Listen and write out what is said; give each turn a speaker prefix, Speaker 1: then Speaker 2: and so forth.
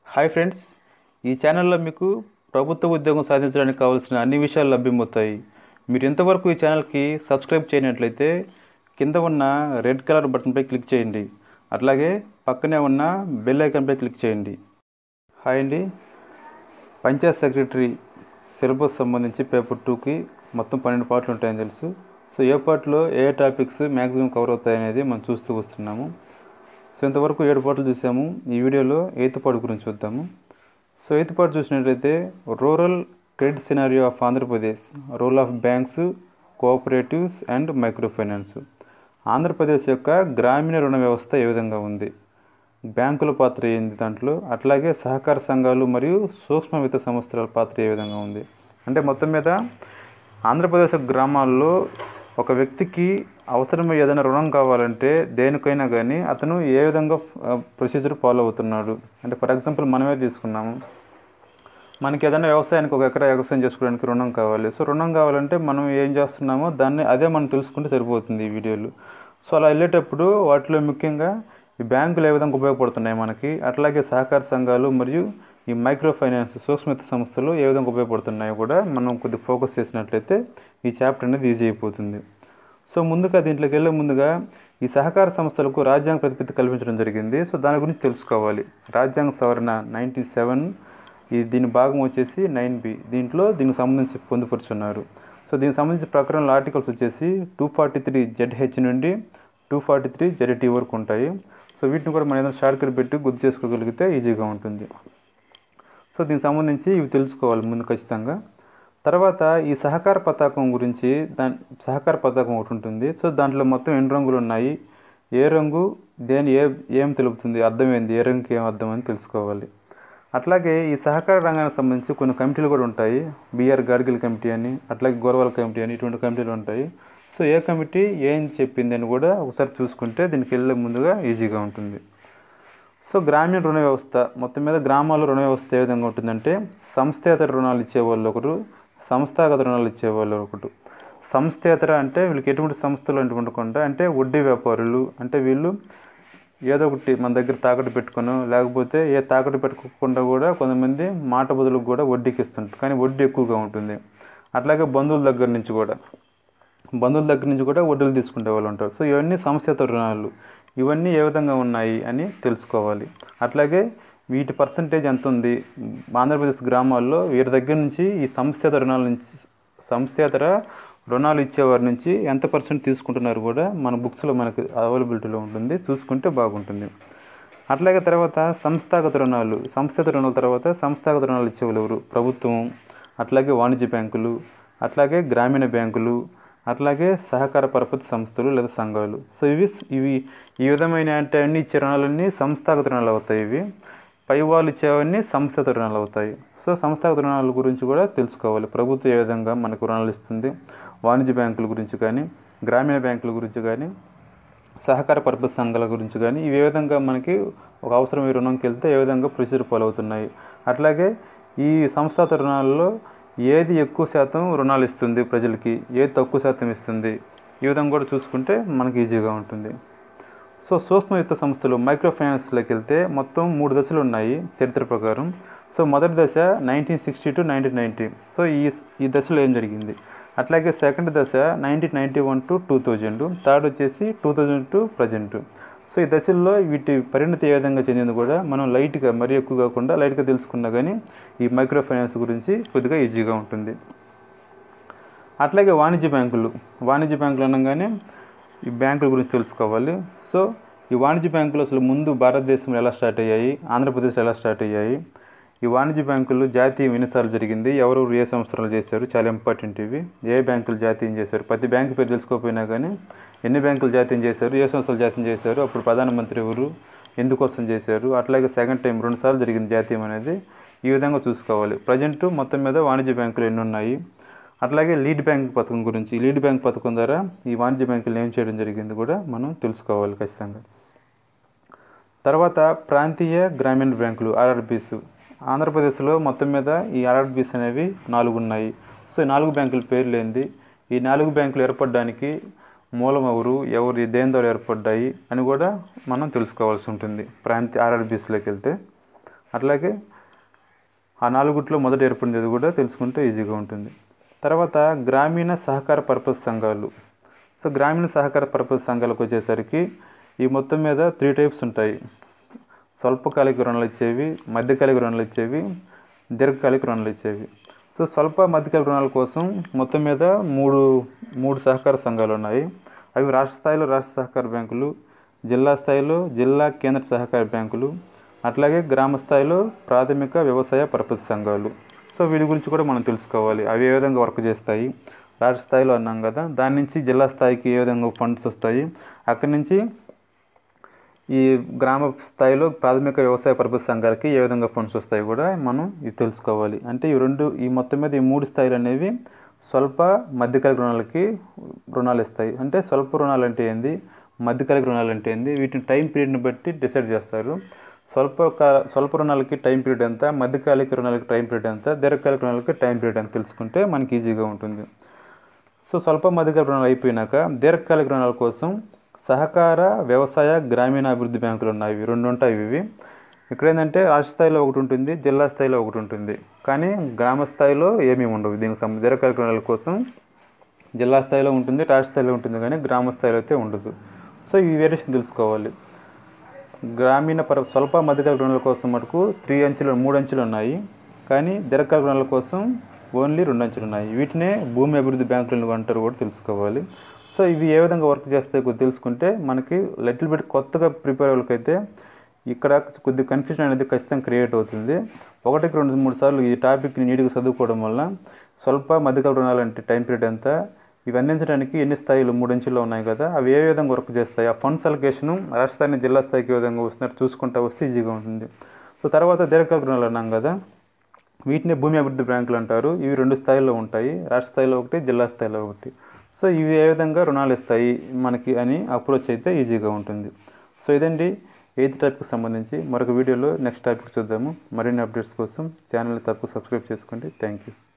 Speaker 1: hi friends ఈ ఛానల్లో మీకు ప్రభుత్వ ఉద్యోగం సాధించడానికి కావాల్సిన అన్ని విషయాలు లభ్యమవుతాయి మీరు ఇంతవరకు ఈ ఛానల్కి సబ్స్క్రైబ్ చేయనట్లయితే కింద ఉన్న రెడ్ కలర్ బటన్పై క్లిక్ చేయండి అట్లాగే పక్కనే ఉన్న బెల్ ఐకాన్పై క్లిక్ చేయండి హాయ్ అండి పంచాయత్ సెక్రటరీ సిలబస్ సంబంధించి పేపర్ టూకి మొత్తం పన్నెండు పార్ట్లు ఉంటాయని తెలుసు సో ఏ పార్ట్లో ఏ టాపిక్స్ మ్యాక్సిమం కవర్ అవుతాయనేది మనం చూస్తూ వస్తున్నాము సో ఇంతవరకు ఏడు పాటలు చూసాము ఈ వీడియోలో ఎయిత్ పార్ట్ గురించి చూద్దాము సో ఎయిత్ పార్ట్ చూసినట్లయితే rural credit scenario of Andhra Pradesh role of banks cooperatives and micro finance Andhra Pradesh యొక్క గ్రామీణ రుణ వ్యవస్థ ఏ విధంగా ఉంది బ్యాంకుల పాత్ర ఏంది దాంట్లో అట్లాగే సహకార సంఘాలు మరియు సూక్ష్మ విత్త సంస్థల పాత్ర ఏ విధంగా ఉంది అంటే మొత్తం మీద ఆంధ్రప్రదేశ్ గ్రామాల్లో ఒక వ్యక్తికి అవసరమై ఏదైనా రుణం కావాలంటే దేనికైనా కానీ అతను ఏ విధంగా ప్రొసీజర్ ఫాలో అవుతున్నాడు అంటే ఫర్ ఎగ్జాంపుల్ మనమే తీసుకున్నాము మనకి ఏదైనా వ్యవసాయానికి ఒక ఎకరా వ్యవసాయం చేసుకోవడానికి రుణం కావాలి సో రుణం కావాలంటే మనం ఏం చేస్తున్నామో దాన్ని అదే మనం తెలుసుకుంటే సరిపోతుంది ఈ వీడియోలు సో అలా వెళ్ళేటప్పుడు వాటిలో ముఖ్యంగా ఈ బ్యాంకులు ఏ విధంగా ఉపయోగపడుతున్నాయి మనకి అట్లాగే సహకార సంఘాలు మరియు ఈ మైక్రో ఫైనాన్స్ సూక్ష్మత సంస్థలు ఏ విధంగా ఉపయోగపడుతున్నాయో కూడా మనం కొద్దిగా ఫోకస్ చేసినట్లయితే ఈ చాప్టర్ అనేది ఈజీ అయిపోతుంది సో ముందుగా దీంట్లోకి వెళ్ళే ముందుగా ఈ సహకార సంస్థలకు రాజ్యాంగ ప్రతిపత్తి కల్పించడం జరిగింది సో దాని గురించి తెలుసుకోవాలి రాజ్యాంగ సవరణ నైంటీ సెవెన్ ఈ దీని భాగం వచ్చేసి నైన్ బి దీంట్లో దీనికి సంబంధించి పొందుపరుచున్నారు సో దీనికి సంబంధించి ప్రకారంలో ఆర్టికల్స్ వచ్చేసి టూ ఫార్టీ త్రీ జెడ్హెచ్ నుండి టూ ఫార్టీ త్రీ జెడ్టీ వరకు ఉంటాయి సో వీటిని కూడా మనం ఏదైనా షార్ట్ కట్ పెట్టి గుర్తు చేసుకోగలిగితే ఈజీగా ఉంటుంది సో దీనికి సంబంధించి ఇవి తెలుసుకోవాలి ముందు ఖచ్చితంగా తర్వాత ఈ సహకార పతాకం గురించి దాని సహకార పతాకం ఒకటి ఉంటుంది సో దాంట్లో మొత్తం ఎన్ని రంగులు ఉన్నాయి ఏ రంగు దేని ఏ ఏం తెలుపుతుంది అర్థం ఏంది ఏ రంగుకి ఏం అర్థం అని తెలుసుకోవాలి అట్లాగే ఈ సహకార రంగానికి సంబంధించి కొన్ని కమిటీలు కూడా ఉంటాయి బిఆర్ గాడ్గిల్ కమిటీ అని అట్లాగే గోరవాల కమిటీ అని ఇటువంటి కమిటీలు ఉంటాయి సో ఏ కమిటీ ఏం చెప్పింది అని కూడా ఒకసారి చూసుకుంటే దీనికి వెళ్ళే ముందుగా ఈజీగా ఉంటుంది సో గ్రామీణ రుణ వ్యవస్థ మొత్తం మీద గ్రామాల్లో రుణ వ్యవస్థ ఏ విధంగా ఉంటుందంటే సంస్థేతర రుణాలు ఇచ్చేవాళ్ళు ఒకరు సంస్థాగత రుణాలు ఇచ్చేవాళ్ళు ఒకటి సంస్థేతర అంటే వీళ్ళకి ఎటువంటి సంస్థలు అంటుకుంటకుండా అంటే వడ్డీ వ్యాపారులు అంటే వీళ్ళు ఏదో ఒకటి మన దగ్గర తాకట్టు పెట్టుకుని లేకపోతే ఏ తాకట్టు పెట్టుకోకుండా కూడా కొంతమంది మాట బదులకు కూడా వడ్డీకి ఇస్తుంటారు కానీ వడ్డీ ఎక్కువగా ఉంటుంది అట్లాగే బంధువుల దగ్గర నుంచి కూడా బంధువుల దగ్గర నుంచి కూడా వడ్డీలు తీసుకునే వాళ్ళు ఉంటారు సో ఇవన్నీ సంస్థేత రుణాలు ఇవన్నీ ఏ విధంగా ఉన్నాయి అని తెలుసుకోవాలి అట్లాగే వీటి పర్సంటేజ్ ఎంత ఉంది ఆంధ్రప్రదేశ్ గ్రామాల్లో వీరి దగ్గర నుంచి ఈ సంస్థేత రుణాల నుంచి సంస్థేతర రుణాలు ఇచ్చేవారి నుంచి ఎంత పర్సెంట్ తీసుకుంటున్నారు కూడా మన బుక్స్లో మనకు అవైలబిలిటీలో ఉంటుంది చూసుకుంటే బాగుంటుంది అట్లాగే తర్వాత సంస్థాగత రుణాలు సంస్థాగత రుణాల తర్వాత సంస్థాగత రుణాలు ఇచ్చేవాళ్ళు ఎవరు ప్రభుత్వం అట్లాగే వాణిజ్య బ్యాంకులు అట్లాగే గ్రామీణ బ్యాంకులు అట్లాగే సహకార పరపతి సంస్థలు లేదా సంఘాలు సో ఇవి ఇవి ఈ విధమైన అంటే అన్ని ఇచ్చే రుణాలన్నీ సంస్థాగత రుణాలు అవుతాయి ఇవి పై వాళ్ళు ఇచ్చేవన్నీ సంస్థాగత రుణాలు అవుతాయి సో సంస్థాగత రుణాల గురించి కూడా తెలుసుకోవాలి ప్రభుత్వం ఏ విధంగా మనకు రుణాలు ఇస్తుంది వాణిజ్య బ్యాంకుల గురించి కానీ గ్రామీణ బ్యాంకుల గురించి కానీ సహకార పరపతి సంఘాల గురించి కానీ ఇవి ఏ విధంగా మనకి ఒక అవసరం ఈ రుణంకి వెళ్తే ఏ విధంగా ప్రొసీజర్ ఫాలో అవుతున్నాయి అట్లాగే ఈ సంస్థాగత రుణాల్లో ఏది ఎక్కువ శాతం రుణాలు ఇస్తుంది ప్రజలకి ఏది తక్కువ శాతం ఇస్తుంది ఈ విధంగా కూడా చూసుకుంటే మనకి ఈజీగా ఉంటుంది సో సూక్ష్మ విత్త సంస్థలు మైక్రో ఫైనాన్స్లోకి వెళ్తే మొత్తం మూడు దశలు ఉన్నాయి చరిత్ర ప్రకారం సో మొదటి దశ nineteen sixty to nineteen ninety so ఈ ఈ దశలో ఏం జరిగింది అట్లాగే సెకండ్ దశ nineteen ninety one to two thousand third వచ్చేసి two thousand to present so ఈ దశల్లో వీటి పరిణతి ఏ విధంగా చెందింది కూడా మనం లైట్గా మరీ ఎక్కువ కాకుండా లైట్గా తెలుసుకున్నా కానీ ఈ మైక్రో ఫైనాన్స్ గురించి కొద్దిగా ఈజీగా ఉంటుంది అట్లాగే వాణిజ్య బ్యాంకులు వాణిజ్య బ్యాంకులు అనగానే ఈ బ్యాంకుల గురించి తెలుసుకోవాలి సో ఈ వాణిజ్య బ్యాంకులు అసలు ముందు భారతదేశంలో ఎలా స్టార్ట్ అయ్యాయి ఆంధ్రప్రదేశ్లో ఎలా స్టార్ట్ అయ్యాయి ఈ వాణిజ్య బ్యాంకులు జాతీయం ఎన్నిసార్లు జరిగింది ఎవరెవరు ఏ సంవత్సరాలు చేశారు చాలా ఇంపార్టెంట్ ఇవి ఏ బ్యాంకులు జాతీయం చేశారు ప్రతి బ్యాంకు పేరు తెలుసుకోకపోయినా కానీ ఎన్ని బ్యాంకులు జాతీయం చేశారు ఏ సంవత్సరాలు జాతీయం చేశారు అప్పుడు ప్రధానమంత్రి ఎవరు ఎందుకోసం చేశారు అట్లాగే సెకండ్ టైం రెండుసార్లు జరిగింది జాతీయం అనేది ఈ విధంగా చూసుకోవాలి ప్రజెంట్ మొత్తం మీద వాణిజ్య బ్యాంకులు ఎన్ని ఉన్నాయి అట్లాగే లీడ్ బ్యాంక్ పథకం గురించి లీడ్ బ్యాంక్ పథకం ద్వారా ఈ వాణిజ్య బ్యాంకులు ఏం చేయడం జరిగింది కూడా మనం తెలుసుకోవాలి ఖచ్చితంగా తర్వాత ప్రాంతీయ గ్రామీణ బ్యాంకులు ఆర్ఆర్బీస్ ఆంధ్రప్రదేశ్లో మొత్తం మీద ఈ ఆర్ఆర్బీస్ అనేవి నాలుగు ఉన్నాయి సో ఈ నాలుగు బ్యాంకుల పేర్లు ఏంది ఈ నాలుగు బ్యాంకులు ఏర్పడడానికి మూలం ఎవరు ఎవరు దేని ద్వారా ఏర్పడ్డాయి అని కూడా మనం తెలుసుకోవాల్సి ఉంటుంది ప్రాంతీయ ఆర్ఆర్బీస్లోకి వెళ్తే అట్లాగే ఆ నాలుగుట్లో మొదట ఏర్పడినది కూడా తెలుసుకుంటే ఈజీగా ఉంటుంది తర్వాత గ్రామీణ సహకార పర్పస్ సంఘాలు సో గ్రామీణ సహకార పర్పస్ సంఘాలకు వచ్చేసరికి ఈ మొత్తం మీద త్రీ టైప్స్ ఉంటాయి స్వల్పకాలిక రుణాలు ఇచ్చేవి మధ్యకాలిక రుణాలు ఇచ్చేవి దీర్ఘకాలిక రుణాలు ఇచ్చేవి సో స్వల్ప మధ్యకాలిక రుణాల కోసం మొత్తం మీద మూడు మూడు సహకార సంఘాలు ఉన్నాయి అవి రాష్ట్ర స్థాయిలో రాష్ట్ర సహకార బ్యాంకులు జిల్లా స్థాయిలో జిల్లా కేంద్ర సహకార బ్యాంకులు అట్లాగే గ్రామ స్థాయిలో ప్రాథమిక వ్యవసాయ పరపతి సంఘాలు సో వీటి గురించి కూడా మనం తెలుసుకోవాలి అవి ఏ విధంగా వర్క్ చేస్తాయి రాష్ట్ర స్థాయిలో అన్నాం కదా దాని నుంచి జిల్లా స్థాయికి ఏ విధంగా ఫండ్స్ వస్తాయి అక్కడి నుంచి ఈ గ్రామ స్థాయిలో ప్రాథమిక వ్యవసాయ పరపతి సంఘాలకి ఏ విధంగా ఫండ్స్ వస్తాయి కూడా మనం ఇది తెలుసుకోవాలి అంటే ఈ రెండు ఈ మొత్తం మీద ఈ మూడు స్థాయిలు అనేవి స్వల్ప మధ్యకాలిక రుణాలకి రుణాలు ఇస్తాయి అంటే స్వల్ప రుణాలు అంటే ఏంది మధ్యకాలిక రుణాలు అంటే ఏంది వీటిని టైం పీరియడ్ని బట్టి డిసైడ్ చేస్తారు స్వల్ప కా- స్వల్ప రుణాలకి టైం పీరియడ్ ఎంత మధ్యకాలిక రుణాలకి టైం పీరియడ్ ఎంత దీర్ఘకాలిక రుణాలకి టైం పీరియడ్ ఎంత తెలుసుకుంటే మనకి ఈజీగా ఉంటుంది సో స్వల్ప మధ్యకాలిక రుణాలు అయిపోయినాక దీర్ఘకాలిక రుణాల కోసం సహకార వ్యవసాయ గ్రామీణాభివృద్ధి బ్యాంకులు ఉన్నాయి ఇవి రెండు ఉంటాయి ఇవి ఇక్కడ ఏంటంటే రాష్ట్ర స్థాయిలో ఒకటి ఉంటుంది జిల్లా స్థాయిలో ఒకటి ఉంటుంది కానీ గ్రామ స్థాయిలో ఏమీ ఉండవు దీనికి సంబంధించి దీర్ఘకాలిక రుణాల కోసం జిల్లా స్థాయిలో ఉంటుంది రాష్ట్ర స్థాయిలో ఉంటుంది కానీ గ్రామ స్థాయిలో అయితే ఉండదు సో ఈ వేరియేషన్ తెలుసుకోవాలి గ్రామీణ పర స్వల్ప మధ్యకాలిక రుణాల కోసం మటుకు త్రీ అంచెలు మూడు అంచెలు ఉన్నాయి కానీ దీర్ఘకాలిక రుణాల కోసం ఓన్లీ రెండు అంచెలు ఉన్నాయి వీటినే భూమి అభివృద్ధి బ్యాంకులు అంటారు కూడా తెలుసుకోవాలి సో ఇవి ఏ విధంగా వర్క్ చేస్తాయో కొద్ది తెలుసుకుంటే మనకి లిటిల్ బిట్ కొత్తగా ప్రిపేర్ వాళ్ళకైతే ఇక్కడ కొద్ది కన్ఫ్యూజన్ అనేది ఖచ్చితంగా క్రియేట్ అవుతుంది ఒకటికి రెండు మూడు సార్లు ఈ టాపిక్ని నీట్గా చదువుకోవడం వల్ల స్వల్ప మధ్యకాల రుణాలు అంటే టైం పీరియడ్ ఎంత ఇవి అందించడానికి ఎన్ని స్థాయిలు మూడు అంచెల్లో ఉన్నాయి కదా అవి ఏ విధంగా వర్క్ చేస్తాయి ఆ ఫండ్స్ అలొకేషన్ రాష్ట్ర స్థాయి నుంచి జిల్లా స్థాయికి ఏ విధంగా వస్తున్నట్టు చూసుకుంటా వస్తే ఈజీగా ఉంటుంది సో తర్వాత దీర్ఘకాలిక రుణాలు అన్నాం కదా వీటిని భూమి అభివృద్ధి బ్యాంకులు అంటారు ఇవి రెండు స్థాయిల్లో ఉంటాయి రాష్ట్ర స్థాయిలో ఒకటి జిల్లా స్థాయిలో ఒకటి సో ఇవి ఏ విధంగా రుణాలు ఇస్తాయి మనకి అని అప్రోచ్ అయితే ఈజీగా ఉంటుంది సో ఇదండి ఎయిత్ టాపిక్ సంబంధించి మరొక వీడియోలో నెక్స్ట్ టాపిక్ చూద్దాము మరిన్ని అప్డేట్స్ కోసం ఛానల్ తప్పక సబ్స్క్రైబ్ చేసుకోండి థ్యాంక్ యూ